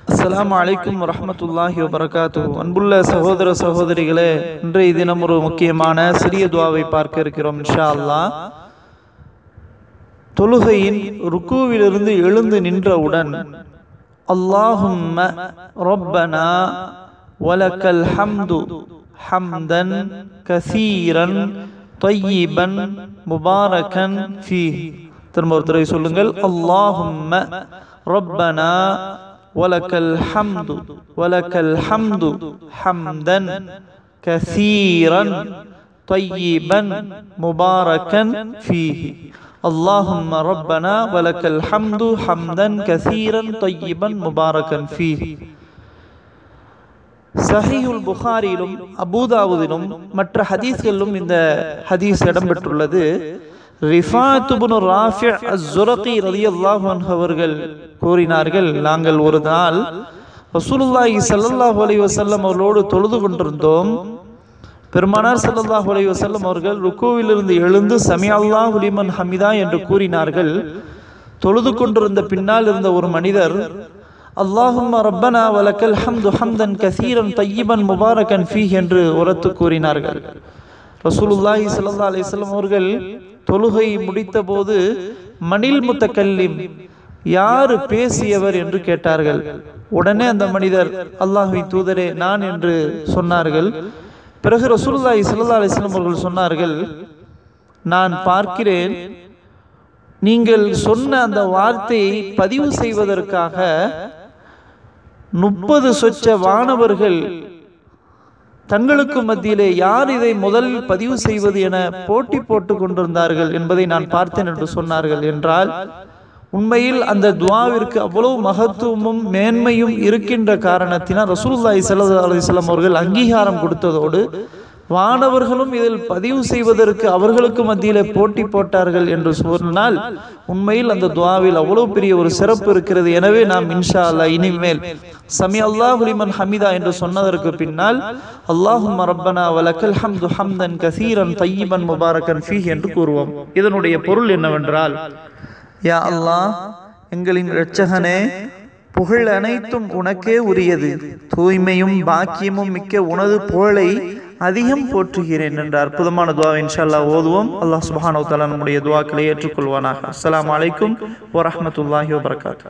அஸ்ஸலாமு அலைக்கும் வரஹ்மத்துல்லாஹி வபரகாத்து அன்புள்ள சகோதர சகோதரிகளே இன்றைய தினம் ஒரு முக்கியமான சிறிய துவாவை பார்க்க இருக்கிறோம் இன்ஷா அல்லாஹ் தொழுகையின் ருக்குவிலிருந்து எழுந்து நின்றவுடன் அல்லாஹும்ம ரப்பனா வலக்கல் ஹம்து ஹம்தன் கசீரன் தொய்யிபன் முபாரகன் ஃபீ திரும்ப ஒரு தடவை சொல்லுங்கள் அல்லாஹும்ம ரப்பனா ولك الحمد ولك الحمد حمدا كثيرا طيبا مباركا فيه اللهم ربنا ولك الحمد حمدا كثيرا طيبا مباركا فيه சஹீஹுல் புகாரிலும் அபூதாவுதிலும் மற்ற ஹதீஸ்களிலும் இந்த ஹதீஸ் இடம்பெற்றுள்ளது ரிஃபாத்துபுனு ராஃபி அஸ்ஸுரகி ரலியல்லாஹு அன்ஹு அவர்கள் கூறினார்கள் நாங்கள் ஒரு நாள் ரசூலுல்லாஹி ஸல்லல்லாஹு அலைஹி வஸல்லம் அவர்களோடு தொழுது கொண்டிருந்தோம் பெருமானார் ஸல்லல்லாஹு அலைஹி வஸல்லம் அவர்கள் ருக்குவிலிருந்து எழுந்து சமி அல்லாஹு லிமன் ஹமிதா என்று கூறினார்கள் தொழுது கொண்டிருந்த பின்னால் இருந்த ஒரு மனிதர் அல்லாஹும்ம ரப்பனா வலக்கல் ஹம்து ஹம்தன் கசீரன் தையிபன் முபாரகன் ஃபீ என்று உரத்து கூறினார்கள் ரசூலுல்லாஹி ஸல்லல்லாஹு அலைஹி வஸல்லம் அவர்கள் தொழுகை முடித்த போது மணில் முத்தக்கல்லிம் யாரு பேசியவர் என்று கேட்டார்கள் உடனே அந்த மனிதர் அல்லாஹுவை தூதரே நான் என்று சொன்னார்கள் பிறகு ரசூலுல்லாஹி ஸல்லல்லாஹு அலைஹி வஸல்லம் அவர்கள் சொன்னார்கள் நான் பார்க்கிறேன் நீங்கள் சொன்ன அந்த வார்த்தையை பதிவு செய்வதற்காக முப்பது சொச்ச வானவர்கள் தங்களுக்கு மத்தியிலே யார் இதை முதலில் பதிவு செய்வது என போட்டி போட்டு கொண்டிருந்தார்கள் என்பதை நான் பார்த்தேன் என்று சொன்னார்கள் என்றால் உண்மையில் அந்த துவாவிற்கு அவ்வளவு மகத்துவமும் மேன்மையும் இருக்கின்ற காரணத்தினால் ரசூலுல்லாஹி ஸல்லல்லாஹு அலைஹி வஸல்லம் அவர்கள் அங்கீகாரம் கொடுத்ததோடு வானவர்களும் இதில் பதிவு செய்வதற்கு அவர்களுக்கு மத்தியிலே போட்டி போட்டார்கள் என்று சொன்னால் உண்மையில் அந்த துவாவில் அவ்வளவு பெரிய ஒரு சிறப்பு இருக்கிறது எனவே நாம் இன்ஷா அல்லா இனிமேல் சமி அல்லாஹு லிமன் ஹமிதா என்று சொன்னதற்கு பின்னால் அல்லாஹும் ரப்பனா வலக்கல் ஹம்து ஹம்தன் கசீரன் தையிபன் முபாரக்கன் ஃபீ என்று கூறுவோம் இதனுடைய பொருள் என்னவென்றால் யா அல்லாஹ் எங்களின் இரட்சகனே புகழ் அனைத்தும் உனக்கே உரியது தூய்மையும் பாக்கியமும் மிக்க உனது புகழை அதிகம் போற்றுகிறேன் என்ற அற்புதமான துவா இன்ஷா ஓதுவோம் அல்லாஹ் சுபஹானு தாலா நம்முடைய துவாக்களை ஏற்றுக்கொள்வானாக அஸ்லாம் வலைக்கும் வரமத்துல்லாஹி வபரகாத்து